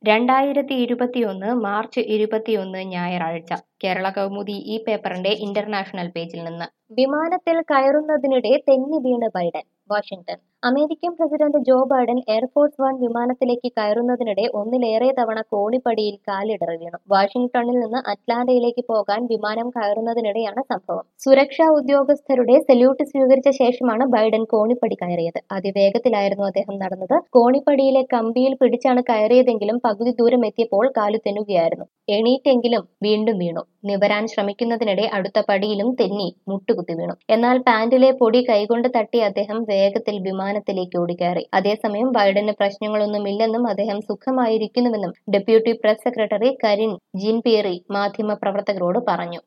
രണ്ടായിരത്തി ഇരുപത്തിയൊന്ന് മാർച്ച് ഇരുപത്തിയൊന്ന് ഞായറാഴ്ച കേരള കൗമുദി ഈ പേപ്പറിന്റെ ഇന്റർനാഷണൽ പേജിൽ നിന്ന് വിമാനത്തിൽ കയറുന്നതിനിടെ തെന്നി വീണ് Biden Washington American president Joe Biden Air Force One വിമാനത്തിലേക്ക് കയറുന്നതിനിടെ ഒന്നിലേറെ തവണ കോണിപ്പടിയിൽ കാലിടറി വീണു വാഷിംഗ്ടണിൽ നിന്ന് അറ്റ്ലാന്റയിലേക്ക് പോകാൻ വിമാനം കയറുന്നതിനിടെയാണ് സംഭവം സുരക്ഷാ ഉദ്യോഗസ്ഥരുടെ സല്യൂട്ട് സ്വീകരിച്ച ശേഷമാണ് ബൈഡൻ കോണിപ്പടി കയറിയത് അതിവേഗത്തിലായിരുന്നു അദ്ദേഹം നടന്നത് കോണിപ്പടിയിലെ കമ്പിയിൽ പിടിച്ചാണ് കയറിയതെങ്കിലും പകുതി ദൂരം എത്തിയപ്പോൾ കാലു തെന്നുകയായിരുന്നു എണീറ്റെങ്കിലും വീണ്ടും വീണു നിവരാൻ ശ്രമിക്കുന്നതിനിടെ അടുത്ത പടിയിലും തെന്നി മുട്ടുകുത്തി വീണു എന്നാൽ പാന്റിലെ പൊടി കൈകൊണ്ട് തട്ടി അദ്ദേഹം വേഗത്തിൽ വിമാനത്തിലേക്ക് ഓടിക്കയറി അതേസമയം ബൈഡന് പ്രശ്നങ്ങളൊന്നുമില്ലെന്നും അദ്ദേഹം സുഖമായിരിക്കുന്നുവെന്നും deputy press secretary Karine Jean Pierre മാധ്യമ പ്രവർത്തകരോട് പറഞ്ഞു